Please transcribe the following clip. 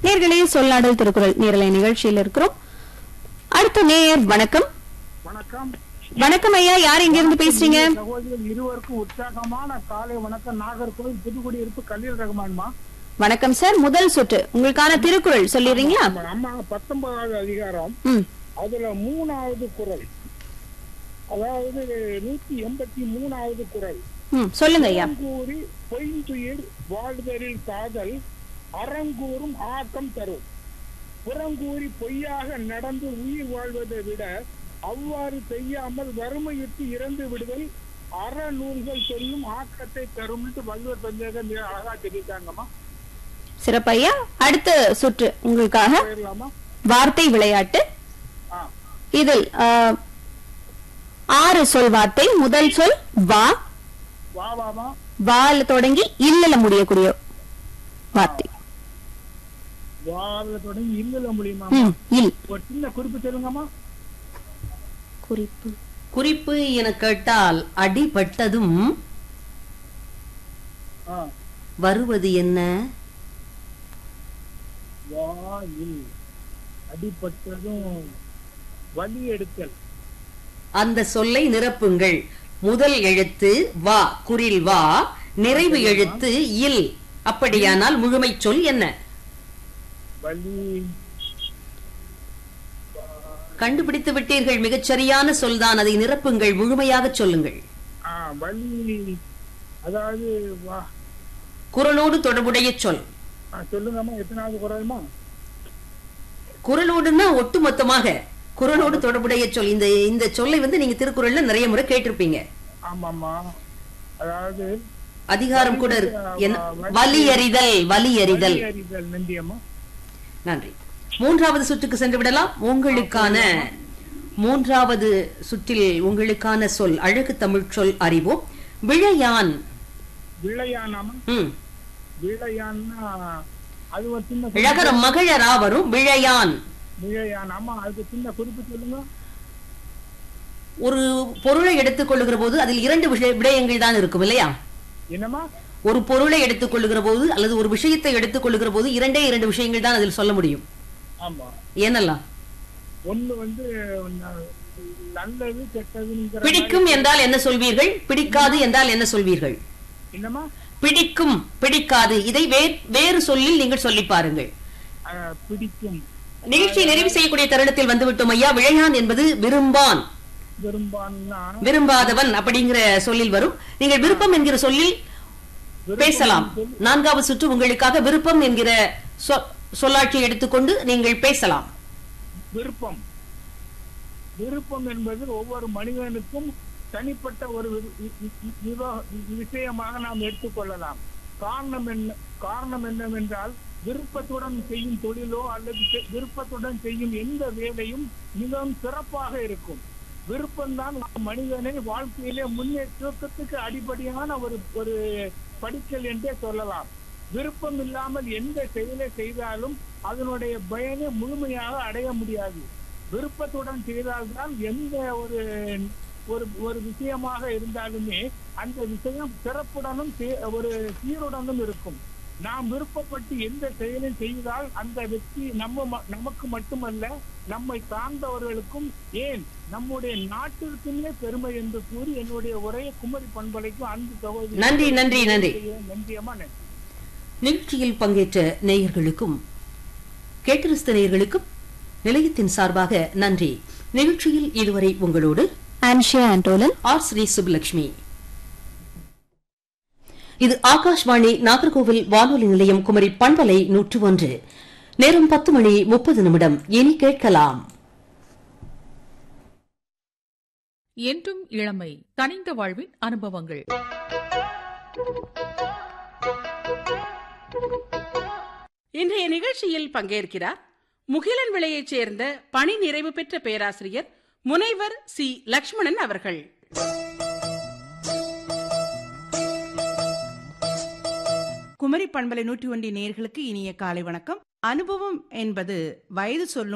நேர்களே சொல்லாடல் திருக்குறள் நேரலை நிகழ்ச்சியில் இருக்கிறோம் அடுத்த நேயர் வணக்கம் வணக்கம் வணக்கம் ஐயா யார் எங்க இருந்து பேசுறீங்க சகோதரர் இருவருக்கும் உற்சாகமான காலை வணக்கம் நாகர்கோவில் புதுக்குடியிருப்பு கலீல் ரஹ்மான்மா வணக்கம் சார் முதல் சுற்று உங்களுக்கான திருக்குறள் சொல்லிடுறீங்களா நம்ம அம்மா பத்தொன்பதாவது அதிகாரம் ம் அதுல மூணாவது குறள் அதாவது நூத்தி எண்பத்தி மூணாவது குறள் ம் சொல்லுங்க ஐயா கூறி பொய்ந்துயிர் வாழ்தலில் காதல் அறங்கூறும் ஆக்கம் தரும் புறங்கூறி பொய்யாக நடந்து உயிர் வாழ்வதை விட அவ்வாறு செய்யாமல் வறுமையிட்டு இறந்து விடுதல் அறநூல்கள் சொல்லும் ஆக்கத்தை தரும்னு வள்ளுவர் பஞ்சாயத்தை மிக அழகா தெரிவித்தாங்கம்மா சிறப்பையா அடுத்த சுற்று உங்களுக்காக போயிடலாமா வார்த்தை விளையாட்டு ஆ இதில் ஆ, ஆறு சொல் வார்த்தை முதல் சொல் வா வா வாமா வால தொடங்கி இல்லல முடியக்கூடிய வார்த்தை வாழ தொடங்கி இல்ல முடியுமா ம் இல் ஒரு சின்ன குறிப்பு சொல்லுங்கம்மா குறிப்பு குறிப்பு என கேட்டால் அடிபட்டதும் ஆ வருவது என்ன வா இல் அடிப்பட்டதும் வலி எடுத்தல் அந்த சொல்லை நிரப்புங்கள் முதல் எழுத்து வா குரில் வா நிறைவு எழுத்து இல் அப்படியானால் முழுமை சொல் என்ன வலி கண்டுபிடித்து விட்டீர்கள் மிகச் சரியான சொல்தான் அதை நிரப்புங்கள் முழுமையாக சொல்லுங்கள் ஆ வலி அதாவது வா குரலோடு தொடர்புடைய சொல் ஆ, சொல்லுங்கம்மா எத்தனாவது குரல்மா குரலோடுன்னா ஒட்டுமொத்தமாக குரலோடு தொடர்புடைய சொல் இந்த இந்த சொல்லை வந்து நீங்க திருக்குறள்ல நிறைய முறை கேட்டிருப்பீங்க ஆமாம்மா அதாவது அதிகாரம் கூட இருக்கு என்ன வலி அறிதல் வலி அறிதல் வலி அறிதல் நந்தியம்மா நன்றி மூன்றாவது சுற்றுக்கு சென்று விடலாம் உங்களுக்கான மூன்றாவது சுற்றில் உங்களுக்கான சொல் அழகு தமிழ் சொல் அறிவோம் விழையான் விளையானாமா ம், விளையான்னா அது ஒரு சின்ன இழகரம் மகிழரா வரும் விழையான் விளையான் ஆமா அதுக்கு சின்ன குறிப்பு சொல்லுங்க ஒரு பொருளை எடுத்துக் கொள்ளுகிற போது அதில் இரண்டு விஷய- விடயங்கள் தான் இருக்கும் இல்லையா என்னம்மா ஒரு பொருளை எடுத்துக் கொள்ளுகிற போது அல்லது ஒரு விஷயத்தை எடுத்துக் கொள்ளுகிற போது இரண்டே இரண்டு விஷயங்கள் தான் அதில் சொல்ல முடியும் ஆமா என்னெல்லாம் ஒண்ணு வந்து ந- நல்லது கெட்டதுங்கிற பிடிக்கும் என்றால் என்ன சொல்வீர்கள் பிடிக்காது என்றால் என்ன சொல்வீர்கள் என்னம்மா பிடிக்கும் பிடிக்காது இதை வே- வேறு சொல்லில் நீங்கள் சொல்லி பாருங்கள் ஆ, பிடிக்கும் நிகழ்ச்சியை நிறைவு செய்யக்கூடிய தருணத்தில் வந்துவிட்டோம் ஐயா விழையான் என்பது விரும்பான் விரும்பான்னா விரும்பாதவன் அப்படிங்கிற சொல்லில் வரும் நீங்கள் விருப்பம் என்கிற சொல்லில் பேசலாம் நான்காவது சுற்று உங்களுக்காக விருப்பம் என்கிற சொ- சொல்லாட்சியை எடுத்துக்கொண்டு நீங்கள் பேசலாம் விருப்பம் விருப்பம் என்பது ஒவ்வொரு மனிதனுக்கும் தனிப்பட்ட ஒரு வி- வி- வி- விவா- விஷயமாக நாம் எடுத்துக்கொள்ளலாம் காரணம் என்ன காரணம் என்னவென்றால் விருப்பத்துடன் செய்யும் தொழிலோ அல்லது செ- விருப்பத்துடன் செய்யும் எந்த வேலையும் மிகவும் சிறப்பாக இருக்கும் விருப்பம்தான் ஒரு மனிதனை வாழ்க்கையிலே முன்னேற்றத்துக்கு அடிப்படையான ஒரு ஒரு படிக்கல் என்றே சொல்லலாம் விருப்பம் இல்லாமல் எந்த செயலை செய்தாலும் அதனுடைய பயனை முழுமையாக அடைய முடியாது விருப்பத்துடன் செய்தால்தான் எந்த ஒரு ஒரு ஒரு விஷயமாக இருந்தாலுமே அந்த விஷயம் சிறப்புடனும் சே- ஒரு சீருடனும் இருக்கும் நாம் விருப்பப்பட்டு எந்த செயலையும் செய்தால் அந்த வெற்றி நம்ம ம- நமக்கு மட்டுமல்ல நம்மை சார்ந்தவர்களுக்கும் ஏன் நம்முடைய நாட்டிற்குமே பெருமை என்று கூறி என்னுடைய உரையை குமரி பண்பலைக்கும் அன்பு சகோதரி நன்றி நன்றி நன்றி நன்றியம்மா நன்றி நிகழ்ச்சியில் பங்கேற்ற நேயர்களுக்கும் கேட்டிருந்த நேயர்களுக்கும் நிலையத்தின் சார்பாக நன்றி நிகழ்ச்சியில் இதுவரை உங்களோடு ஆன்ஷியா ஆண்டோலன் ஆர் ஸ்ரீ சுப்புலட்சுமி இது ஆகாஷ்வாணி நாகர்கோவில் வானொலி நிலையம் குமரி பண்பலை நூற்று ஒன்று நேரம் பத்து மணி முப்பது நிமிடம் இனி கேட்கலாம் என்றும் இளமை கனிந்த வாழ்வின் அனுபவங்கள் இன்றைய நிகழ்ச்சியில் பங்கேற்கிறார் முகிலன் விலையைச் சேர்ந்த பணி நிறைவு பெற்ற பேராசிரியர் முனைவர் சி லக்ஷ்மணன் அவர்கள் குமரி பண்பலை நூற்றி ஒன்றிய நேர்களுக்கு இனிய காலை வணக்கம் அனுபவம் என்பது வயது சொல்லும்